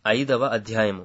ఐదవ అధ్యాయము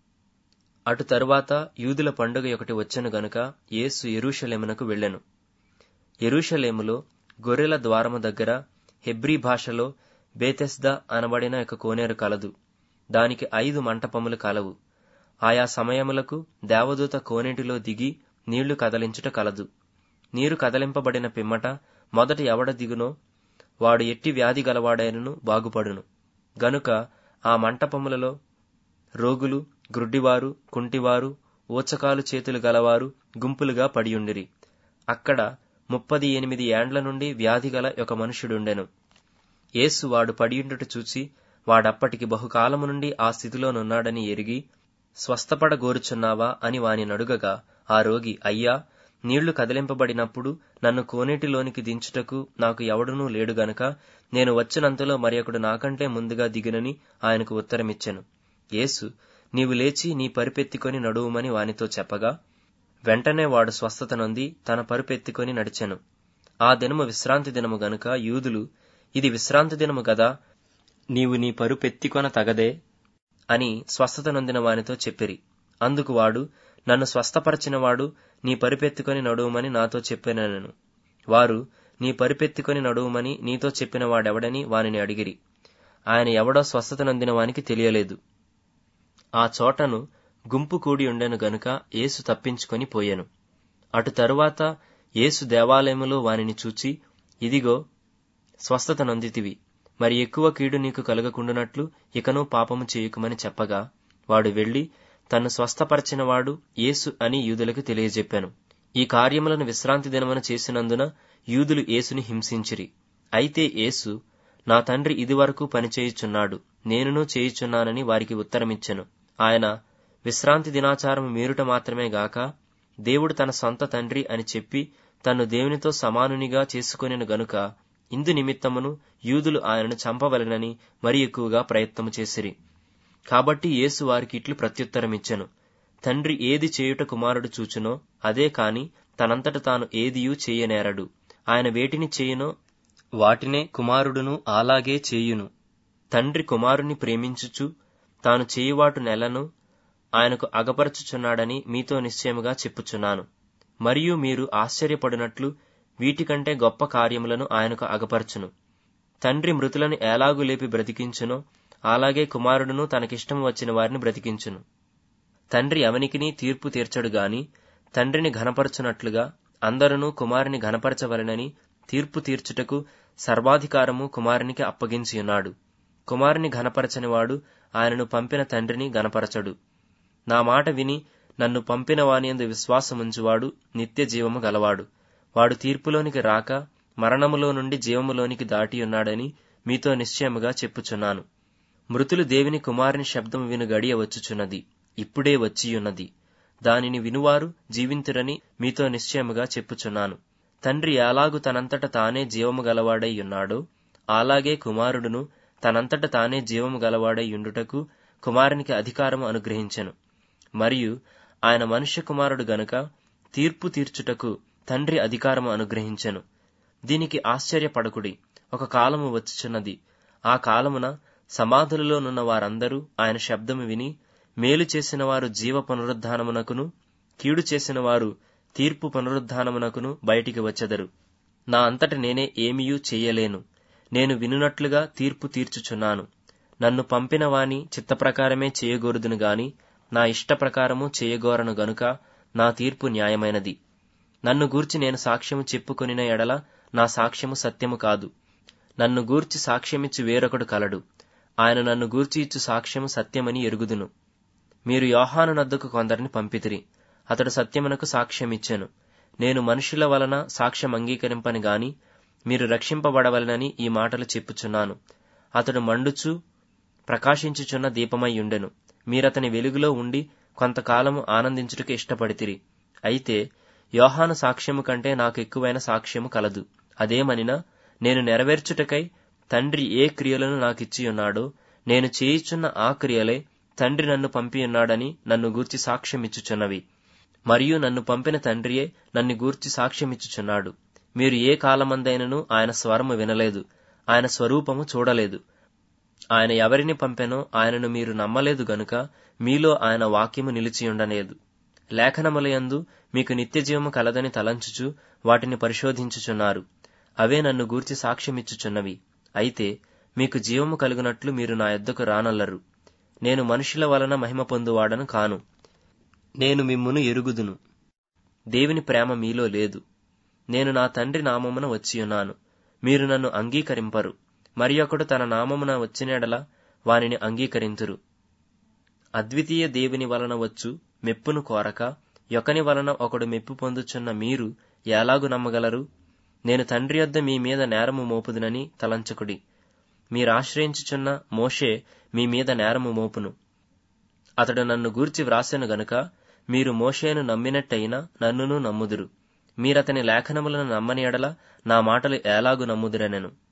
అటు తరువాత యూదుల పండుగ ఒకటి వచ్చెను గనుక యేసు యెరూషలేమునకు వెళ్ళెను యెరూషలేములో గొర్రెల ద్వారము దగ్గర హెబ్రీ భాషలో బేతెస్దా అనబడిన ఒక కోనేరు కలదు దానికి ఐదు మంటపములు కలవు ఆయా సమయములకు దేవదూత కోనేటిలో దిగి నీళ్లు కదలించుట కలదు నీరు కదలింపబడిన పిమ్మట మొదట ఎవడ దిగునో వాడు ఎట్టి వ్యాధి గలవాడైనను బాగుపడును గనుక ఆ మంటపములలో రోగులు గ్రుడ్డివారు కుంటివారు ఊచకాలు చేతులు గలవారు గుంపులుగా పడియుండిరి అక్కడ ముప్పది ఎనిమిది ఏండ్ల నుండి వ్యాధి గల ఒక మనుష్యుడుండెను యేసు వాడు పడియుండుట చూచి వాడప్పటికి బహుకాలము నుండి ఆ స్థితిలోనున్నాడని ఎరిగి స్వస్థపడగోరుచున్నావా అని వాని నడుగగా ఆ రోగి అయ్యా నీళ్లు కదిలింపబడినప్పుడు నన్ను కోనేటిలోనికి దించుటకు నాకు ఎవడునూ లేడు గనక నేను వచ్చినంతలో మరియొకడు నాకంటే ముందుగా దిగునని ఆయనకు ఉత్తరమిచ్చెను యేసు నీవు లేచి నీ పరిపెత్తికొని నడువుమని వానితో చెప్పగా వెంటనే వాడు స్వస్థత నొంది తన పరుపెత్తుకొని నడిచెను ఆ దినము విశ్రాంతి దినము గనుక యూదులు ఇది విశ్రాంతి దినము గదా నీవు నీ పరుపెత్తికొన తగదే అని స్వస్థత నొందిన వానితో చెప్పిరి అందుకు వాడు నన్ను స్వస్థపరచినవాడు నీ పరిపెత్తుకొని నడువుమని నాతో చెప్పినను వారు నీ పరిపెత్తుకొని నడువుమని నీతో చెప్పిన వాడెవడని వానిని అడిగిరి ఆయన ఎవడో స్వస్థత నొందిన వానికి తెలియలేదు ఆ చోటను గుంపు కూడి ఉండెను గనుక యేసు తప్పించుకొని పోయెను అటు తరువాత యేసు దేవాలయములో వానిని చూచి ఇదిగో స్వస్థత నొందితివి మరి ఎక్కువ కీడు నీకు కలగకుండునట్లు ఇకను పాపము చేయుకుమని చెప్పగా వాడు వెళ్లి తన్ను స్వస్థపరచినవాడు యేసు అని యూదులకు తెలియజెప్పాను ఈ కార్యములను విశ్రాంతి దినమున చేసినందున యూదులు యేసుని హింసించిరి అయితే యేసు నా తండ్రి ఇదివరకు పనిచేయుచున్నాడు నేనును చేయుచున్నానని వారికి ఉత్తరమిచ్చెను ఆయన విశ్రాంతి దినాచారం మీరుట మాత్రమే గాక దేవుడు తన సొంత తండ్రి అని చెప్పి తన్ను దేవునితో సమానునిగా చేసుకొనిన గనుక ఇందు నిమిత్తమును యూదులు ఆయనను చంపవలెనని మరి ఎక్కువగా ప్రయత్నము చేసిరి కాబట్టి యేసు వారికి ఇట్లు ప్రత్యుత్తరమిచ్చెను తండ్రి ఏది చేయుట కుమారుడు చూచునో అదే కాని తనంతట తాను ఏదియూ చేయనేరడు ఆయన వేటిని చేయునో వాటినే కుమారుడును అలాగే చేయును తండ్రి కుమారుని ప్రేమించుచు తాను చేయువాటు నెలను ఆయనకు అగపరచుచున్నాడని మీతో నిశ్చయముగా చెప్పుచున్నాను మరియు మీరు ఆశ్చర్యపడినట్లు వీటికంటే గొప్ప కార్యములను ఆయనకు అగపరచును తండ్రి మృతులను ఎలాగు లేపి బ్రతికించునో అలాగే కుమారుడును తనకిష్టం వచ్చిన వారిని బ్రతికించును తండ్రి అవనికిని తీర్పు తీర్చడు గాని తండ్రిని ఘనపరచునట్లుగా అందరును కుమారుని ఘనపరచవలనని తీర్పు తీర్చుటకు సర్వాధికారము కుమారునికి అప్పగించియున్నాడు కుమారుని ఘనపరచనివాడు ఆయనను పంపిన తండ్రిని ఘనపరచడు నా మాట విని నన్ను పంపిన వానియందు విశ్వాసముంచువాడు నిత్య జీవము గలవాడు వాడు తీర్పులోనికి రాక మరణములో నుండి జీవములోనికి దాటియున్నాడని మీతో నిశ్చయముగా చెప్పుచున్నాను మృతులు దేవుని కుమారుని శబ్దం విను గడియ వచ్చుచున్నది ఇప్పుడే వచ్చియున్నది దానిని వినువారు జీవింతురని మీతో నిశ్చయముగా చెప్పుచున్నాను తండ్రి ఎలాగు తనంతట తానే జీవము గలవాడై ఉన్నాడో అలాగే కుమారుడును తనంతట తానే జీవము గలవాడై ఉండుటకు కుమారునికి అధికారము అనుగ్రహించెను మరియు ఆయన మనుష్య కుమారుడు గనుక తీర్పు తీర్చుటకు తండ్రి అధికారము అనుగ్రహించెను దీనికి ఆశ్చర్యపడకుడి ఒక కాలము వచ్చుచున్నది ఆ కాలమున సమాధులలోనున్న వారందరూ ఆయన శబ్దము విని మేలు చేసిన వారు జీవ పునరుద్ధానమునకును కీడు చేసిన వారు తీర్పు పునరుద్ధానమునకును బయటికి వచ్చెదరు నా అంతట నేనే ఏమియూ చెయ్యలేను నేను వినునట్లుగా తీర్పు తీర్చుచున్నాను నన్ను పంపిన వాని చిత్తప్రకారమే చేయగోరుదును గాని నా ఇష్ట ప్రకారము చేయగోరను గనుక నా తీర్పు న్యాయమైనది నన్ను గూర్చి నేను సాక్ష్యము చెప్పుకొనిన ఎడల నా సాక్ష్యము సత్యము కాదు నన్ను గూర్చి సాక్ష్యమిచ్చి వేరొకడు కలడు ఆయన నన్ను గూర్చి ఇచ్చు సాక్ష్యము సత్యమని ఎరుగుదును మీరు యోహాను నద్దకు కొందరిని పంపితిరి అతడు సత్యమునకు సాక్ష్యమిచ్చెను నేను మనుషుల వలన సాక్ష్యం అంగీకరింపని గాని మీరు రక్షింపబడవలనని ఈ మాటలు చెప్పుచున్నాను అతడు మండుచు ప్రకాశించుచున్న దీపమై ఉండెను మీరతని వెలుగులో ఉండి కొంతకాలము ఆనందించుటకు ఇష్టపడితిరి అయితే యోహాను సాక్ష్యము కంటే నాకు ఎక్కువైన సాక్ష్యము కలదు అదేమనినా నేను నెరవేర్చుటకై తండ్రి ఏ క్రియలను నాకిచ్చి ఉన్నాడో నేను చేయుచున్న ఆ క్రియలే తండ్రి నన్ను పంపియున్నాడని నన్ను గూర్చి సాక్ష్యమిచ్చుచున్నవి మరియు నన్ను పంపిన తండ్రియే నన్ను గూర్చి సాక్ష్యమిచ్చుచున్నాడు మీరు ఏ కాలమందైనను ఆయన స్వరము వినలేదు ఆయన స్వరూపము చూడలేదు ఆయన ఎవరిని పంపెనో ఆయనను మీరు నమ్మలేదు గనుక మీలో ఆయన వాక్యము నిలిచియుండలేదు లేఖనములయందు మీకు నిత్యజీవము కలదని తలంచుచు వాటిని పరిశోధించుచున్నారు అవే నన్ను గూర్చి సాక్ష్యమిచ్చుచున్నవి అయితే మీకు జీవము కలుగునట్లు మీరు నా యొద్దకు రానల్లరు నేను మనుషుల వలన మహిమ పొందువాడను కాను నేను మిమ్మును ఎరుగుదును దేవుని ప్రేమ మీలో లేదు నేను నా తండ్రి నామమున వచ్చియున్నాను మీరు నన్ను అంగీకరింపరు మరి ఒకడు తన నామమున వచ్చినెడల వానిని అంగీకరింతురు అద్వితీయ దేవుని వలన వచ్చు మెప్పును కోరక యొకని వలన ఒకడు మెప్పు పొందుచున్న మీరు ఎలాగు నమ్మగలరు నేను తండ్రి యొద్ద మీ మీద నేరము మోపుదునని తలంచకుడి మీరాశ్రయించుచున్న మోషే మీ మీద నేరము మోపును అతడు నన్ను గూర్చి వ్రాసెను గనుక మీరు మోషేను నమ్మినట్టయినా నన్నును నమ్ముదురు మీరతని లేఖనములను నమ్మని ఎడల నా మాటలు ఎలాగు నమ్ముదురనెను